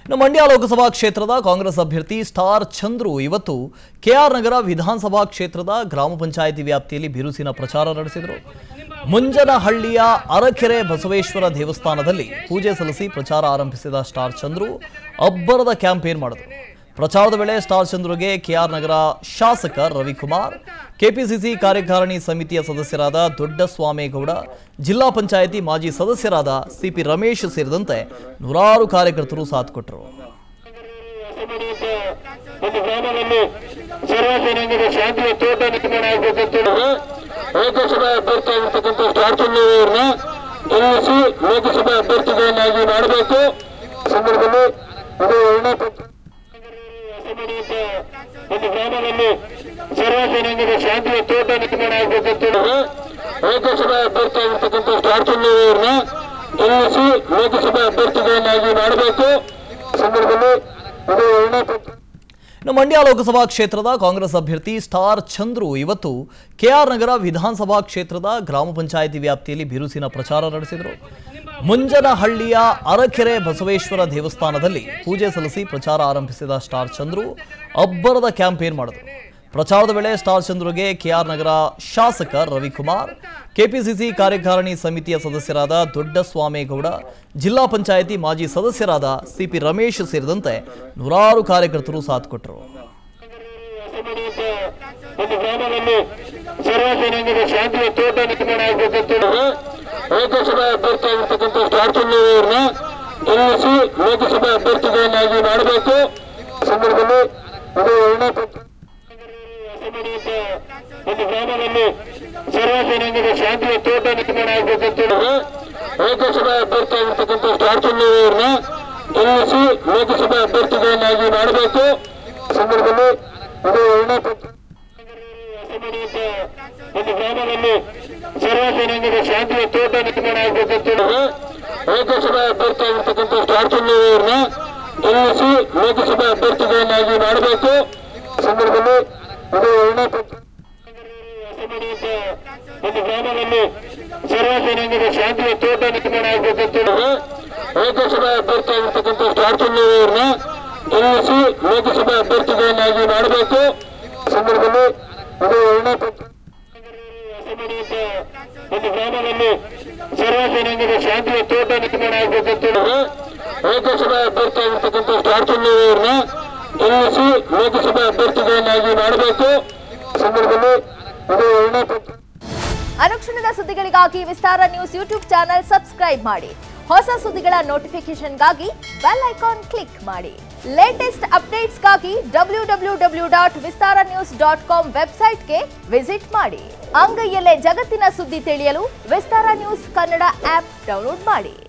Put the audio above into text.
ಇನ್ನು ಮಂಡ್ಯ ಲೋಕಸಭಾ ಕ್ಷೇತ್ರದ ಕಾಂಗ್ರೆಸ್ ಅಭ್ಯರ್ಥಿ ಸ್ಟಾರ್ ಚಂದ್ರು ಇವತ್ತು ಕೆಆರ್ ನಗರ ವಿಧಾನಸಭಾ ಕ್ಷೇತ್ರದ ಗ್ರಾಮ ಪಂಚಾಯಿತಿ ವ್ಯಾಪ್ತಿಯಲ್ಲಿ ಬಿರುಸಿನ ಪ್ರಚಾರ ನಡೆಸಿದರು ಮುಂಜನಹಳ್ಳಿಯ ಅರಕೆರೆ ಬಸವೇಶ್ವರ ದೇವಸ್ಥಾನದಲ್ಲಿ ಪೂಜೆ ಸಲ್ಲಿಸಿ ಪ್ರಚಾರ ಆರಂಭಿಸಿದ ಸ್ಟಾರ್ ಚಂದ್ರು ಅಬ್ಬರದ ಕ್ಯಾಂಪೇನ್ ಮಾಡಿದರು ಪ್ರಚಾರದ ವೇಳೆ ಸ್ಟಾರ್ ಚಂದ್ರುಗೆ ಕೆಆರ್ ನಗರ ಶಾಸಕ ರವಿಕುಮಾರ್ ಕೆಪಿಸಿಸಿ ಕಾರ್ಯಕಾರಿಣಿ ಸಮಿತಿಯ ಸದಸ್ಯರಾದ ದೊಡ್ಡಸ್ವಾಮೇಗೌಡ ಜಿಲ್ಲಾ ಪಂಚಾಯಿತಿ ಮಾಜಿ ಸದಸ್ಯರಾದ ಸಿಪಿ ರಮೇಶ್ ಸೇರಿದಂತೆ ನೂರಾರು ಕಾರ್ಯಕರ್ತರು ಸಾಥ್ ಕೊಟ್ಟರು ಒಂದು ಗ್ರಾಮದಲ್ಲಿ ಸರ್ವ ಜನಾಂಗದ ಶಾಂತಿಯ ತೋಟ ನಿರ್ಮಾಣ ಆಗಬೇಕಂತ ಲೋಕಸಭಾ ಅಭ್ಯರ್ಥಿ ಆಗಿರ್ತಕ್ಕಂಥ ಸ್ಟಾರ್ ಚಂದ್ರವ್ರನ್ನ ಗೆಲ್ಲಿಸಿ ಲೋಕಸಭಾ ಅಭ್ಯರ್ಥಿಗಳನ್ನಾಗಿ ಮಾಡಬೇಕು ಈ ಸಂದರ್ಭದಲ್ಲಿ ಅದು ಎರಡನೇ ಪಕ್ಷ ಒಂದು ಗ್ರಾಮದಲ್ಲಿ ಸರ್ವ ಜನಾಂಗದ ಶಾಂತಿಯ ತೋಟ ನಿರ್ಮಾಣ ಆಗಬೇಕಂತ ಲೋಕಸಭಾ ಅಭ್ಯರ್ಥಿ ಆಗಿರ್ತಕ್ಕಂಥ ಸ್ಟಾರ್ ಚಂದ್ರವ್ರನ್ನ ಗೆಲ್ಲಿಸಿ ಲೋಕಸಭಾ ಅಭ್ಯರ್ಥಿಗಳನ್ನಾಗಿ ಮಾಡಬೇಕು ಈ ಸಂದರ್ಭದಲ್ಲಿ ಅದು ಎರಡನೇ ಪಕ್ಷ ಇನ್ನು ಮಂಡ್ಯ ಲೋಕಸಭಾ ಕ್ಷೇತ್ರದ ಕಾಂಗ್ರೆಸ್ ಅಭ್ಯರ್ಥಿ ಸ್ಟಾರ್ ಚಂದ್ರು ಇವತ್ತು ಕೆಆರ್ ನಗರ ವಿಧಾನಸಭಾ ಕ್ಷೇತ್ರದ ಗ್ರಾಮ ಪಂಚಾಯಿತಿ ವ್ಯಾಪ್ತಿಯಲ್ಲಿ ಬಿರುಸಿನ ಪ್ರಚಾರ ನಡೆಸಿದರು ಮುಂಜನಹಳ್ಳಿಯ ಅರಕೆರೆ ಬಸವೇಶ್ವರ ದೇವಸ್ಥಾನದಲ್ಲಿ ಪೂಜೆ ಸಲ್ಲಿಸಿ ಪ್ರಚಾರ ಆರಂಭಿಸಿದ ಸ್ಟಾರ್ ಚಂದ್ರು ಅಬ್ಬರದ ಕ್ಯಾಂಪೇನ್ ಮಾಡಿದರು ಪ್ರಚಾರದ ವೇಳೆ ಸ್ಟಾರ್ ಚಂದ್ರುಗೆ ಕೆಆರ್ ನಗರ ಶಾಸಕ ರವಿಕುಮಾರ್ ಕೆಪಿಸಿಸಿ ಕಾರ್ಯಕಾರಿಣಿ ಸಮಿತಿಯ ಸದಸ್ಯರಾದ ದೊಡ್ಡಸ್ವಾಮೇಗೌಡ ಜಿಲ್ಲಾ ಪಂಚಾಯಿತಿ ಮಾಜಿ ಸದಸ್ಯರಾದ ಸಿಪಿ ರಮೇಶ್ ಸೇರಿದಂತೆ ನೂರಾರು ಕಾರ್ಯಕರ್ತರು ಸಾಥ್ ಕೊಟ್ಟರು ಒಂದು ಗ್ರಾಮದಲ್ಲಿ ಸರ್ವ ಜನಾಂಗದ ಶಾಂತಿಯ ತೋಟ ನಿರ್ಮಾಣ ಆಗಬೇಕಂತ ಲೋಕಸಭಾ ಅಭ್ಯರ್ಥಿ ಆಗಿರ್ತಕ್ಕಂಥ ಸ್ಟಾರ್ ಚಂದ್ರವ್ರನ್ನ ಗೆಲ್ಲಿಸಿ ಲೋಕಸಭಾ ಅಭ್ಯರ್ಥಿಗಳನ್ನಾಗಿ ಮಾಡಬೇಕು ಈ ಸಂದರ್ಭದಲ್ಲಿ ಅದು ಎರಡನೇ ಪಕ್ಷ ಒಂದು ಗ್ರಾಮದಲ್ಲಿ ಸರ್ವ ಜನಾಂಗದ ಶಾಂತಿಯ ತೋಟ ನಿರ್ಮಾಣ ಆಗಬೇಕಂತ ಲೋಕಸಭಾ ಅಭ್ಯರ್ಥಿ ಆಗಿರ್ತಕ್ಕಂಥ ಸ್ಟಾರ್ ಚಂದ್ರವ್ರನ್ನ ಗೆಲ್ಲಿಸಿ ಲೋಕಸಭಾ ಅಭ್ಯರ್ಥಿಗಳನ್ನಾಗಿ ಮಾಡಬೇಕು ಈ ಸಂದರ್ಭದಲ್ಲಿ ಅದು ಎರಡನೇ ಪಕ್ಷ ಒಂದು ಗ್ರಾಮದಲ್ಲಿ ಸರ್ವ ಜನಾಂಗದ ಶಾಂತಿಯ ತೋಟ ನಿರ್ಮಾಣ ಆಗಬೇಕಂತ ಲೋಕಸಭಾ ಅಭ್ಯರ್ಥಿ ಆಗಿರ್ತಕ್ಕಂಥ ಸ್ಟಾರ್ ಚಂದ್ರವ್ರನ್ನ ಗೆಲ್ಲಿಸಿ ಲೋಕಸಭಾ ಅಭ್ಯರ್ಥಿಗಳನ್ನಾಗಿ ಮಾಡಬೇಕು ಈ ಸಂದರ್ಭದಲ್ಲಿ ಅದು ಎರಡನೇ ಪಕ್ಷ ಒಂದು ಗ್ರಾಮದಲ್ಲಿ ಸರ್ವ ಜನಾಂಗದ ಶಾಂತಿಯ ತೋಟ ನಿರ್ಮಾಣ ಆಗಬೇಕಂತ ಲೋಕಸಭಾ ಅಭ್ಯರ್ಥಿ ಆಗಿರ್ತಕ್ಕಂಥ ಸ್ಟಾರ್ ಚಂದ್ರವ್ರನ್ನ ಗೆಲ್ಲಿಸಿ ಲೋಕಸಭಾ ಅಭ್ಯರ್ಥಿಗಳನ್ನಾಗಿ ಮಾಡಬೇಕು ಈ ಸಂದರ್ಭದಲ್ಲಿ ಅದು ಎರಡನೇ ಪಕ್ಷ ಒಂದು ಗ್ರಾಮದಲ್ಲಿ ಸರ್ವ ಜನಾಂಗದ ಶಾಂತಿಯ ತೋಟ ನಿರ್ಮಾಣ ಆಗಬೇಕಂತ ಲೋಕಸಭಾ ಅಭ್ಯರ್ಥಿ ಆಗಿರ್ತಕ್ಕಂಥ ಸ್ಟಾರ್ ಚಂದ್ರವ್ರನ್ನ ಗೆಲ್ಲಿಸಿ ಲೋಕಸಭಾ ಅಭ್ಯರ್ಥಿಗಳನ್ನಾಗಿ ಮಾಡಬೇಕು ಈ ಸಂದರ್ಭದಲ್ಲಿ ಅದು ಎರಡನೇ ಪಕ್ಷ ಅನುಕ್ಷಣದ ಸುದ್ದಿಗಳಿಗಾಗಿ Vistara news YouTube channel subscribe ಮಾಡಿ ಹೊಸ ಸುದ್ದಿಗಳ ನೋಟಿಫಿಕೇಶನ್ಗಾಗಿ ಬೆಲ್ ಐಕಾನ್ ಕ್ಲಿಕ್ ಮಾಡಿ ಲೇಟೆಸ್ಟ್ ಅಪ್ಡೇಟ್ಸ್ಗಾಗಿ W W W dot Vistara news dot com ವೆಬ್ಸೈಟ್ಗೆ ವಿಸಿಟ್ ಮಾಡಿ ಅಂಗೈಯಲ್ಲೇ ಜಗತ್ತಿನ ಸುದ್ದಿ ತಿಳಿಯಲು Vistara news Kannada app download ಮಾಡಿ